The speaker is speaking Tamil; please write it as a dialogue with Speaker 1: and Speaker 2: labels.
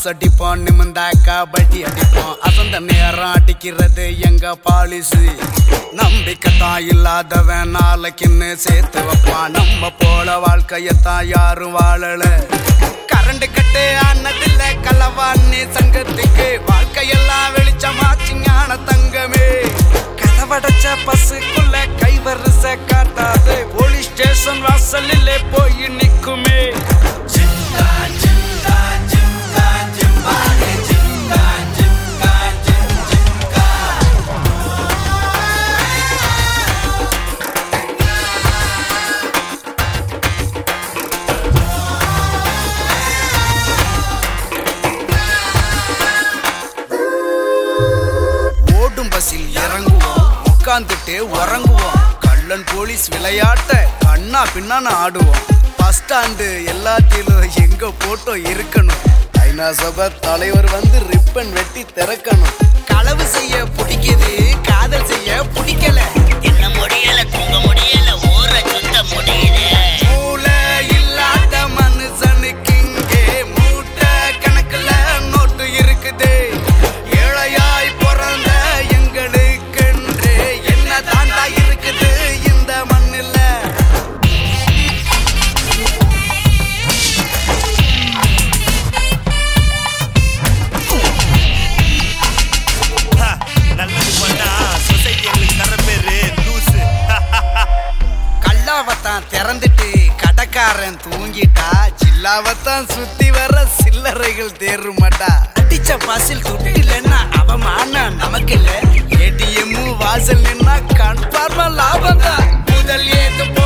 Speaker 1: அடிப்போம் நிமிந்தாக்கா பட்டி அடிப்போம் அசந்த நேரம் அடிக்கிறது எங்க பாலிசு நம்பிக்கைத்தான் இல்லாதவன் நாளைக்குன்னு சேர்த்து வைப்பான் நம்ம போல வாழ்க்கையத்தான் யாரும் வாழல கரண்ட் கட்டு ஆனதில்ல கலவான்னு சங்கத்துக்கு வாழ்க்கையெல்லாம் வெளிச்சமாச்சு ஞான தங்கமே கதவடைச்ச பஸ்ஸுக்குள்ள கைவரிச காட்டாது போலீஸ் ஸ்டேஷன் வாசலிலே போய் நிக்குமே ஓடும் பஸ்ஸில் இறங்குவோம் உட்கார்ந்துட்டு உறங்குவோம் கள்ளன் போலீஸ் விளையாட்ட கண்ணா பின்னான்னு ஆடுவோம் பஸ் ஸ்டாண்டு எல்லாத்திலும் எங்க போட்டோ இருக்கணும் ஐநா சபை தலைவர் வந்து ரிப்பன் வெட்டி திறக்கணும் களவு செய்ய பிடிக்குது காதல் செய்ய பிடிக்கல
Speaker 2: என்ன முடியல தூங்க முடியல ஊற சுத்த முடியல
Speaker 1: மூளை இல்லாத மனுஷனுக்கு இங்கே மூட்டை கணக்குல நோட்டு இருக்குது ஏழையாய் பிறந்த எங்களுக்கென்று என்ன தாண்டா இருக்குது இந்த மண்ணில்
Speaker 3: ஹா, நல்லது பண்ணா சொசைட்டி எங்களுக்கு தர பேரு லூசு
Speaker 1: கல்லாவத்தான் திறந்துட்டு கடைக்காரன் தூங்கிட்டா சில்லாவத்தான் சுத்தி வர சில்லறைகள் தேறு மாட்டா அடிச்ச பஸ்ஸில் துட்டு இல்லைன்னா அவமானம் நமக்கு இல்ல ஏடிஎம் வாசல் நின்னா கன்ஃபார்மா லாபம் தான் முதல் ஏது